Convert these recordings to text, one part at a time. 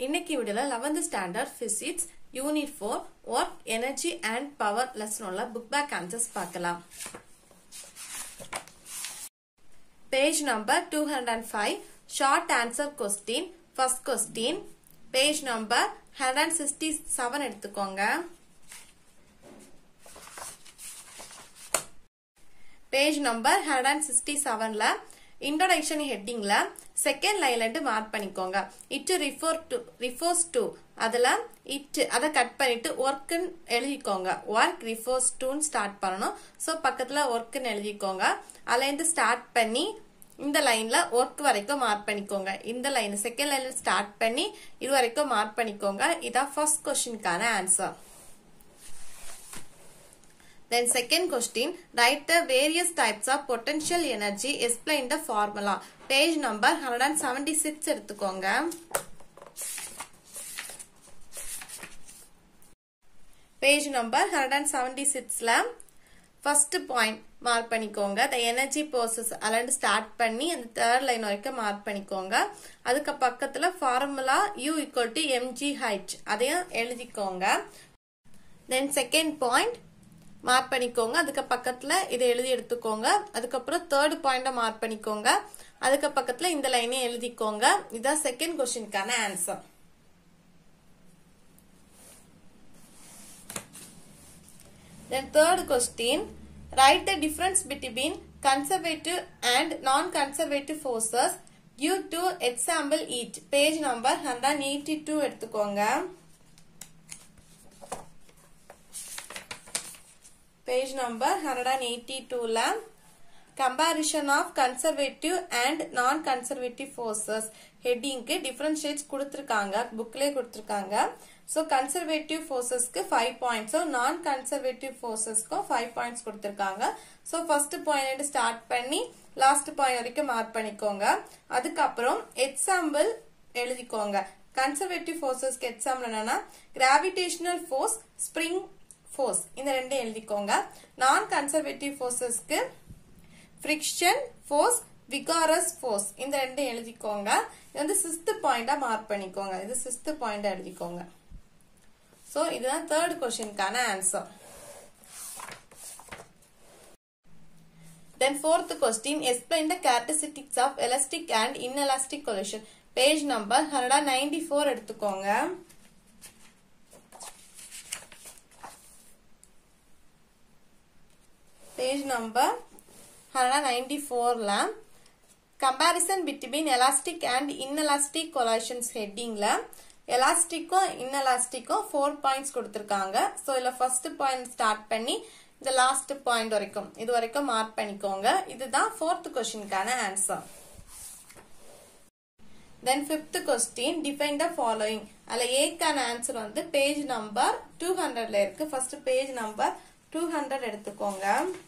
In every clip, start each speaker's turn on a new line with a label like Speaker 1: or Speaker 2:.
Speaker 1: இன்னைக்கு வீடியோல 11th standard physics unit 4 work energy and power lesson உள்ள புக் பேக் ஆன்சர்ஸ் பார்க்கலாம் page number 205 short answer question first question page number 167 எடுத்துக்கோங்க page number 167ல introduction ஹெட்டிங்ல second லைன்ல இருந்து மார்க் பண்ணிக்கோங்க it refer to refers to அதுல it அதை கட் பண்ணிட்டு ஒர்க்னு எழுதிக்கோங்க ஒர்க் ரிஃபர்ஸ் டுன்னு ஸ்டார்ட் பண்ணணும் ஸோ பக்கத்துல ஒர்க்னு எழுதிக்கோங்க அதுல இருந்து ஸ்டார்ட் பண்ணி இந்த லைன்ல ஒர்க் வரைக்கும் மார்க் பண்ணிக்கோங்க இந்த லைன் செகண்ட் லைன்ல ஸ்டார்ட் பண்ணி இது வரைக்கும் மார்க் பண்ணிக்கோங்க இதான் ஃபர்ஸ்ட் கொஸ்டினுக்கான answer Then second question, write the various types of potential energy, explain the formula. Page number 176 எடுத்துக்கோங்க. Page number 176ல first point மார்க் பண்ணிக்கோங்க the energy process அலண்டு ஸ்டார்ட் பண்ணி அந்த தேர்ட் லைன் வரைக்கும் மார்க் பண்ணிக்கோங்க அதுக்கு பக்கத்துல formula u equal to mgh அதையும் எழுதிக்கோங்க then second point மார்க் பண்ணிக்கோங்க அதுக்கு பக்கத்துல இதை எழுதி எடுத்துக்கோங்க அதுக்கப்புறம் தேர்ட் பாயிண்ட மார்க் பண்ணிக்கோங்க அதுக்கு பக்கத்துல இந்த லைனையும் எழுதிக்கோங்க இதான் செகண்ட் கொஸ்டினுக்கான answer Then third question, write the difference between conservative and non-conservative forces due to example each. Page number 182 எடுத்துக்கோங்க. Page number 182ல comparison of conservative and non-conservative forces ஹெட்டிங்க்கு டிஃபரன்ஷியேட்ஸ் கொடுத்துருக்காங்க புக்லேயே கொடுத்துருக்காங்க ஸோ கன்சர்வேட்டிவ் ஃபோர்ஸஸ்க்கு ஃபைவ் பாயிண்ட்ஸும் non conservative ஃபோர்ஸஸ்க்கும் five points கொடுத்துருக்காங்க ஸோ ஃபர்ஸ்ட் பாயிண்ட் ஸ்டார்ட் பண்ணி லாஸ்ட் பாயிண்ட் வரைக்கும் மார்க் பண்ணிக்கோங்க அதுக்கப்புறம் எக்ஸாம்பிள் எழுதிக்கோங்க கன்சர்வேட்டிவ் ஃபோர்ஸஸ்க்கு எக்ஸாம்பிள் என்னன்னா கிராவிடேஷனல் ஃபோர்ஸ் ஸ்ப்ரிங் ஃபோர்ஸ் இந்த ரெண்டும் எழுதிக்கோங்க நான் கன்சர்வேட்டிவ் ஃபோர்ஸஸ்க்கு ஃப்ரிக்ஷன் ஃபோர்ஸ் விகாரஸ் ஃபோர்ஸ் இந்த ரெண்டும் எழுதிக்கோங்க இது வந்து சிக்ஸ்த் பாயிண்டா மார்க் பண்ணிக்கோங்க இது சிக்ஸ்த் பாயிண்டா எழுதிக்கோங்க ஸோ இதுதான் தேர்ட் கொஸ்டினுக்கான answer Then fourth question, explain the characteristics of elastic and inelastic collision. Page number 194 எடுத்துக்கோங்க பேஜ் நம்பர் ஹண்ட்ரட் நைன்டி ஃபோரில் comparison between elastic and inelastic collisions ஹெட்டிங்கில் எலாஸ்டிக்கும் இன்எலாஸ்டிக்கும் ஃபோர் பாயிண்ட்ஸ் கொடுத்துருக்காங்க ஸோ இதில் ஃபர்ஸ்ட் பாயிண்ட் ஸ்டார்ட் பண்ணி இந்த லாஸ்ட் பாயிண்ட் வரைக்கும் இது வரைக்கும் மார்க் பண்ணிக்கோங்க இதுதான் ஃபோர்த் கொஸ்டினுக்கான answer then fifth question define the following அதில் ஏக்கான ஆன்சர் வந்து பேஜ் நம்பர் டூ ஹண்ட்ரட்ல இருக்கு first page number two hundred எடுத்துக்கோங்க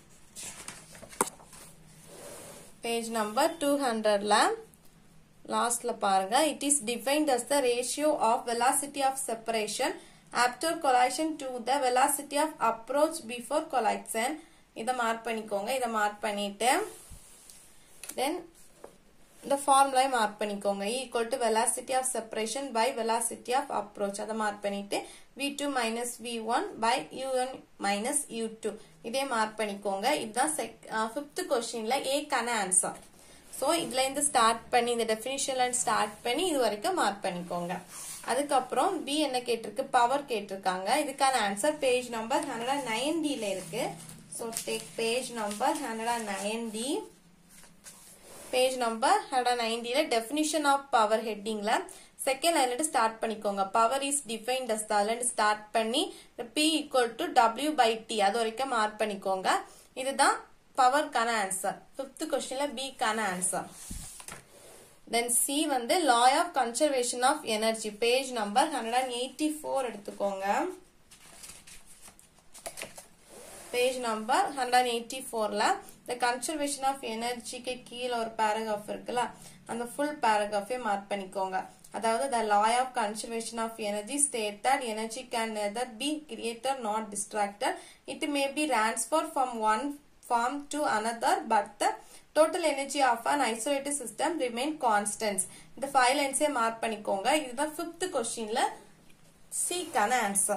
Speaker 1: பேஜ் நம்பர் டூ ஹண்ட்ரட்ல லாஸ்ட்ல பாருங்க it is defined as the ratio of velocity of separation after collision to the velocity of approach before collision இதை mark பண்ணிக்கோங்க இதை mark பண்ணிட்டு தென் இந்த ஃபார்முலாவை மார்க் பண்ணிக்கோங்க equal to velocity of separation by velocity of approach அதை mark பண்ணிட்டு V two minus V one by U one minus U two இதே மார்க் பண்ணிக்கோங்க இதுதான் ஃபிஃப்த் கொஸ்டின்ல ஏக்கான ஆன்சர் ஸோ இதுல இருந்து ஸ்டார்ட் பண்ணி இந்த டெஃபினிஷன்ல ஸ்டார்ட் பண்ணி இது வரைக்கும் மார்க் பண்ணிக்கோங்க அதுக்கப்புறம் பி என்ன கேட்டிருக்கு பவர் கேட்டிருக்காங்க இதுக்கான ஆன்சர் பேஜ் நம்பர் ஹண்ட்ரட் நைன்டில இருக்கு so take page number hundred ninety page number hundred நைன்டில டெஃபினிஷன் ஆஃப் பவர் ஹெட்டிங்ல செகண்ட் லைன்ல ஸ்டார்ட் பண்ணிக்கோங்க பவர் இஸ் டிஃபைன்ட் அஸ் அதுல ஸ்டார்ட் பண்ணி P equal to W by T அது வரைக்கும் மார்க் பண்ணிக்கோங்க இதுதான் பவர்க்கான ஆன்சர் பிப்த் கொஸ்டின்ல பிக்கான ஆன்சர் தென் சி வந்து law of conservation of energy page number hundred and eighty four எடுத்துக்கோங்க பேஜ் நம்பர் ஹண்ட்ரட் எயிட்டி ஃபோர்ல இந்த கன்சர்வேஷன் ஆஃப் எனர்ஜிக்கு கீழே ஒரு பேராகிராஃப் இருக்குல்ல அந்த ஃபுல் பேராகிராஃபே மார்க் பண்ணிக்கோங்க அதாவது the law of conservation of energy state that energy can neither be created nor destroyed it may be transfer from one transform to another but the total energy of an isolated system remain constants இந்த five லைன்ஸே mark பண்ணிக்கோங்க இதுதான் fifth கொஸ்டின்ல சிக்கான answer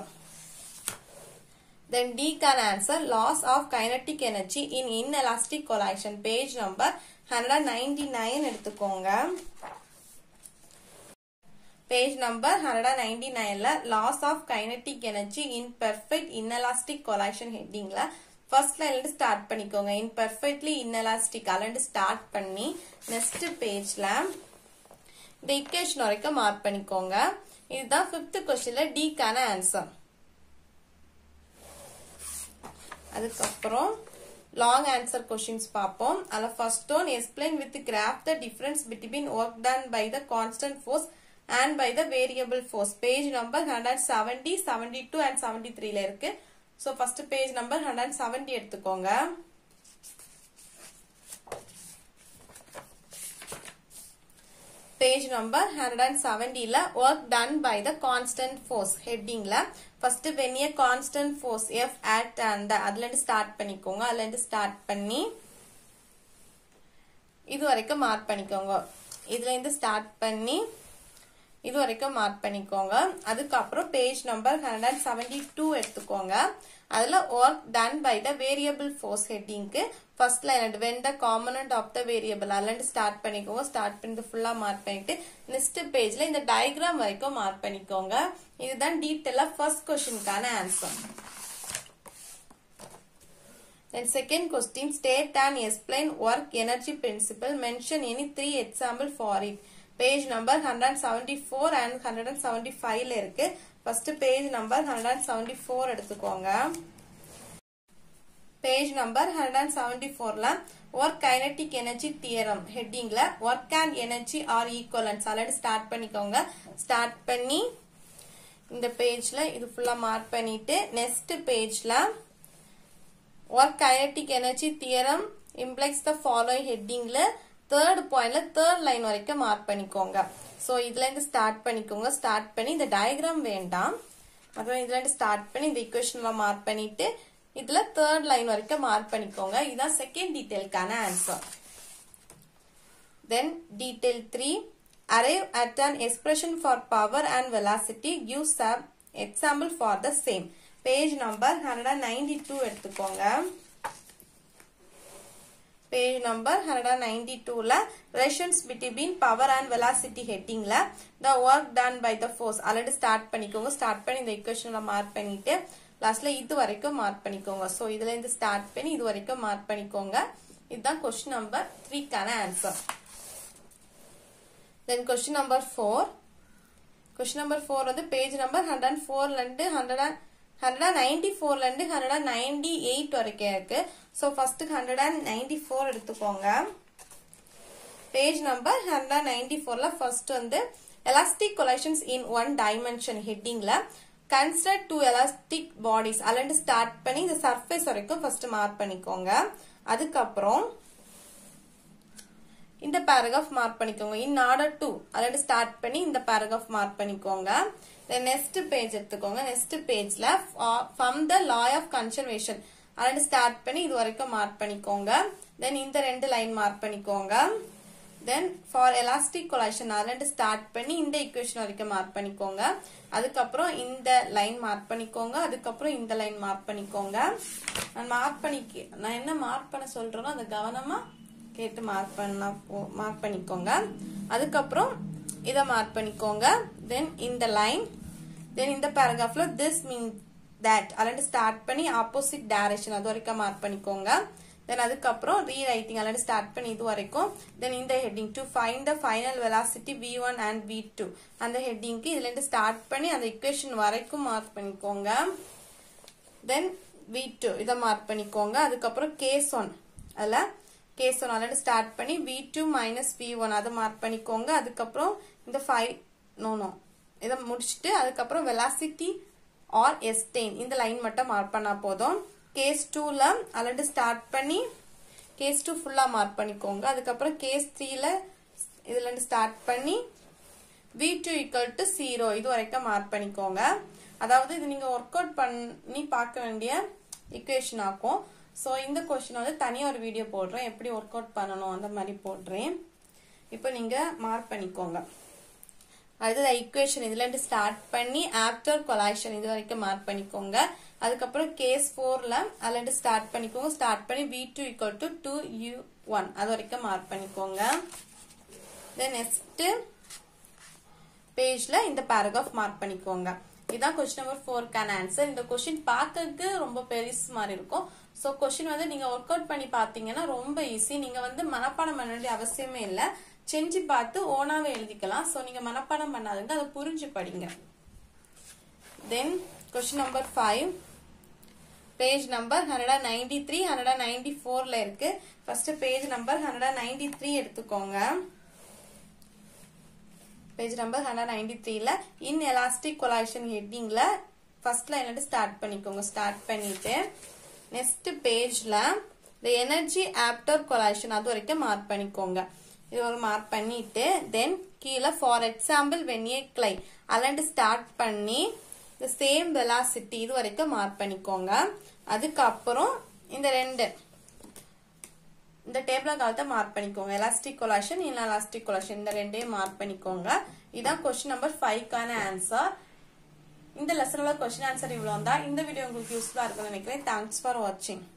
Speaker 1: then D can answer loss of kinetic energy in inelastic collision page number 199 எடுத்துக்கோங்க page number hundred ninety நைன்ல loss of kinetic energy in perfect inelastic collision ஹெட்டிங்ல first லைன்ல ஸ்டார்ட் பண்ணிக்கோங்க இன் பெர்ஃபெக்ட்லி இன்எலாஸ்டிக் அலண்டு start பண்ணி next பேஜ்ல இந்த equation வரைக்கும் மார்க் பண்ணிக்கோங்க இதுதான் ஃபிஃப்த் கொஸ்டின்ல டிக்கான ஆன்சர் அதுக்கப்புறம் லாங் ஆன்சர் கொஸ்டின்ஸ் பார்ப்போம் அதில் first one explain with graph the difference between work done by the constant force and by the variable force page number hundred seventy seventy two and seventy த்ரீல இருக்கு so first page number hundred seventy எடுத்துக்கோங்க page number hundred and செவன்டில work done by the constant force ஹெட்டிங்ல first வெனிய constant force F at அந்த அதுல இருந்து start பண்ணிக்கோங்க அதுல இருந்து ஸ்டார்ட் பண்ணி இது வரைக்கும் மார்க் பண்ணிக்கோங்க இதுல இருந்து ஸ்டார்ட் பண்ணி இது வரைக்கும் மார்க் பண்ணிக்கோங்க அதுக்கப்புறம் page number hundred and seventy two எடுத்துக்கோங்க அதுல work done by the variable force ஹெட்டிங்க்கு first line when the component of the variable அதுல ஸ்டார்ட் பண்ணிக்கோங்க ஸ்டார்ட் பண்ணி ஃபுல்லா மார்க் பண்ணிட்டு நெக்ஸ்ட் பேஜ்ல இந்த டயக்ராம் வரைக்கும் மார்க் பண்ணிக்கோங்க இதுதான் டீட்டெயிலா ஃபர்ஸ்ட் கொஸ்டினுக்கான answer Then second question, state and explain work energy principle. Mention any three example for it. Page number 174 and 175 ல இருக்கு. First page number 174 எடுத்துக்கோங்க. Page number 174 ல work kinetic energy theorem heading ல work and energy are equivalents. already start பண்ணிக்கோங்க. start பண்ணி இந்த பேஜ்ல இது ஃபுல்லா மார்க் பண்ணிட்டு நெக்ஸ்ட் பேஜ்ல work kinetic energy theorem implies the following ஹெட்டிங்ல தேர்ட் பாயிண்ட்ல தேர்ட் லைன் வரைக்கும் மார்க் பண்ணிக்கோங்க ஸோ இதுல இருந்து ஸ்டார்ட் பண்ணிக்கோங்க ஸ்டார்ட் பண்ணி இந்த டயக்ராம் வேண்டாம் அப்புறம் இதுல இருந்து ஸ்டார்ட் பண்ணி இந்த இக்குவேஷன்ல மார்க் பண்ணிட்டு இதுல தேர்ட் லைன் வரைக்கும் மார்க் பண்ணிக்கோங்க இதுதான் செகண்ட் டீட்டெயிலுக்கான answer then detail three arrive at an expression for power and velocity gives some example for the same page number hundred ninety two எடுத்துக்கோங்க பேஜ் நம்பர் ஹண்ட்ரட் நைன்டி டூல relations between power and velocity ஹெட்டிங்ல the work done by the force already start பண்ணிக்கோங்க start பண்ணி இந்த இக்குவேஷன்ல mark பண்ணிட்டு லாஸ்ட்ல இது வரைக்கும் மார்க் பண்ணிக்கோங்க ஸோ இதுல இருந்து ஸ்டார்ட் பண்ணி இது வரைக்கும் மார்க் பண்ணிக்கோங்க இதுதான் கொஸ்டின் நம்பர் த்ரீக்கான answer then question number four question number four வந்து பேஜ் நம்பர் ஹண்ட்ரட் அண்ட் ஃபோர்ல இருந்து hundred and hundred and ninety ஃபோர்ல இருந்து ஹண்ட்ரட் அண்ட் நைன்டி எயிட் வரைக்கும் இருக்கு so first hundred and ninety four எடுத்துக்கோங்க page number hundred and ninety ஃபோர்ல first வந்து elastic collisions in one dimension ஹெட்டிங்ல கன்சிடர் டூ எலாஸ்டிக் பாடிஸ் அல்லண்டு ஸ்டார்ட் பண்ணி இந்த சர்ஃபேஸ் வரைக்கும் ஃபர்ஸ்ட் மார்க் பண்ணிக்கோங்க அதுக்கப்புறம் இந்த பேராகிராஃப் மார்க் பண்ணிக்கோங்க இன் ஆர்டர் டூ அல்லது ஸ்டார்ட் பண்ணி இந்த பேராகிராஃப் மார்க் பண்ணிக்கோங்க நெக்ஸ்ட் பேஜ் எடுத்துக்கோங்க நெக்ஸ்ட் பேஜ்ல from the law of conservation அல்லது ஸ்டார்ட் பண்ணி இது வரைக்கும் மார்க் பண்ணிக்கோங்க தென் இந்த ரெண்டு லைன் மார்க் பண்ணிக்கோங்க தென் ஃபார் எலாஸ்டிக் கொலாஷன் அல்லது ஸ்டார்ட் பண்ணி இந்த இக்குவேஷன் வரைக்கும் மார்க் பண்ணிக்கோங்க அதுக்கப்புறம் இந்த லைன் மார்க் பண்ணிக்கோங்க அதுக்கப்புறம் இந்த லைன் மார்க் பண்ணிக்கோங்க நான் மார்க் பண்ணிக்க நான் என்ன மார்க் பண்ண சொல்றேனோ அதை கவனமா கேட்டு மார்க் பண்ண மார்க் பண்ணிக்கோங்க அதுக்கப்புறம் இதை மார்க் பண்ணிக்கோங்க தென் இந்த லைன் தென் இந்த பேராகிராஃப்ல திஸ் மீன் தட் அல்லது ஸ்டார்ட் பண்ணி ஆப்போசிட் டைரக்ஷன் அது வரைக்கும் மார்க் பண்ணிக்கோங்க தென் அதுக்கப்புறம் ரீரைட்டிங் அல்லது ஸ்டார்ட் பண்ணி இது வரைக்கும் தென் இந்த heading to find the final velocity V one and V two அந்த ஹெட்டிங்க்கு இதுல இருந்து ஸ்டார்ட் பண்ணி அந்த இக்குவேஷன் வரைக்கும் மார்க் பண்ணிக்கோங்க தென் வி டூ இதை மார்க் பண்ணிக்கோங்க அதுக்கப்புறம் கேஸ் ஒன் அதில் கேஸ் ஒன் ஆல்ரெடி ஸ்டார்ட் பண்ணி V two minus V one அதை மார்க் பண்ணிக்கோங்க அதுக்கப்புறம் இந்த ஃபைவ் நோ நோ இதை முடிச்சுட்டு அதுக்கப்புறம் வெலாசிட்டி ஆர் எஸ்டெயின் இந்த லைன் மட்டும் மார்க் பண்ணா போதும் கேஸ் டூல ஆல்ரெடி ஸ்டார்ட் பண்ணி கேஸ் டூ ஃபுல்லா மார்க் பண்ணிக்கோங்க அதுக்கப்புறம் கேஸ் த்ரீல இதுல இருந்து ஸ்டார்ட் பண்ணி V two equal to zero இது வரைக்கும் மார்க் பண்ணிக்கோங்க அதாவது இது நீங்க ஒர்க் அவுட் பண்ணி பார்க்க வேண்டிய இக்குவேஷன் ஆக்கும் ஸோ இந்த கொஸ்டின் வந்து தனியாக ஒரு வீடியோ போடுறேன் எப்படி ஒர்க் அவுட் பண்ணணும் அந்த மாதிரி போடுறேன் இப்போ நீங்கள் மார்க் பண்ணிக்கோங்க அடுத்தது ஈக்குவேஷன் இதுல இருந்து ஸ்டார்ட் பண்ணி ஆஃப்டர் கொலாக்ஷன் இது வரைக்கும் மார்க் பண்ணிக்கோங்க அதுக்கப்புறம் கேஸ் ஃபோர்ல அதுல இருந்து ஸ்டார்ட் பண்ணிக்கோங்க ஸ்டார்ட் பண்ணி V two equal to two U one அது வரைக்கும் மார்க் பண்ணிக்கோங்க தென் நெக்ஸ்ட் பேஜ்ல இந்த பேராகிராஃப் மார்க் பண்ணிக்கோங்க இதான் கொஸ்டின் நம்பர் ஃபோர்க்கான ஆன்சர் இந்த கொஸ்டின் பார்க்கறதுக்கு ரொம்ப பெருசு மாதிரி இருக்கும் ஸோ கொஸ்டின் வந்து நீங்க ஒர்க் அவுட் பண்ணி பார்த்தீங்கன்னா ரொம்ப ஈஸி நீங்க வந்து மனப்பாடம் பண்ண வேண்டிய அவசியமே இல்லை செஞ்சு பார்த்து ஓனாவே எழுதிக்கலாம் ஸோ நீங்க மனப்பாடம் பண்ணாதுங்க அதை புரிஞ்சு படிங்க then question number five page number hundred ninety three hundred ninety ஃபோர்ல இருக்கு first page number hundred ninety three எடுத்துக்கோங்க பேஜ் நம்பர் ஹண்ட்ரட் நைன்டி த்ரீல இன் எலாஸ்டிக் கொலாக்ஷன் ஹெட்டிங்ல ஃபர்ஸ்ட் லைன்ல ஸ்டார்ட் பண்ணிக்கோங்க ஸ்டார்ட் பண்ணிட்டு நெக்ஸ்ட் பேஜ்ல த எனர்ஜி ஆப்டர் கொலாக்ஷன் அது வரைக்கும் மார்க் பண்ணிக்கோங்க இது ஒரு மார்க் பண்ணிட்டு தென் கீழே ஃபார் எக்ஸாம்பிள் வென் ஏ கிளை அலண்டு ஸ்டார்ட் பண்ணி இந்த சேம் வெலாசிட்டி இது வரைக்கும் மார்க் பண்ணிக்கோங்க அதுக்கப்புறம் இந்த ரெண்டு இந்த டேபிள் காலத்தை மார்க் பண்ணிக்கோங்க எலாஸ்டிக் கொலாஷன் இல்ல எலாஸ்டிக் கொலாஷன் இந்த ரெண்டையும் மார்க் பண்ணிக்கோங்க இதான் கொஸ்டின் நம்பர் ஃபைவ்க்கான ஆன்சர் இந்த லெசனோட கொஸ்டின் ஆன்சர் இவ்வளோ தான் இந்த வீடியோ உங்களுக்கு யூஸ்ஃபுல்லாக இருக்கும்னு நினைக்கிறேன் தேங்க்ஸ் ஃபார் வாட்சிங்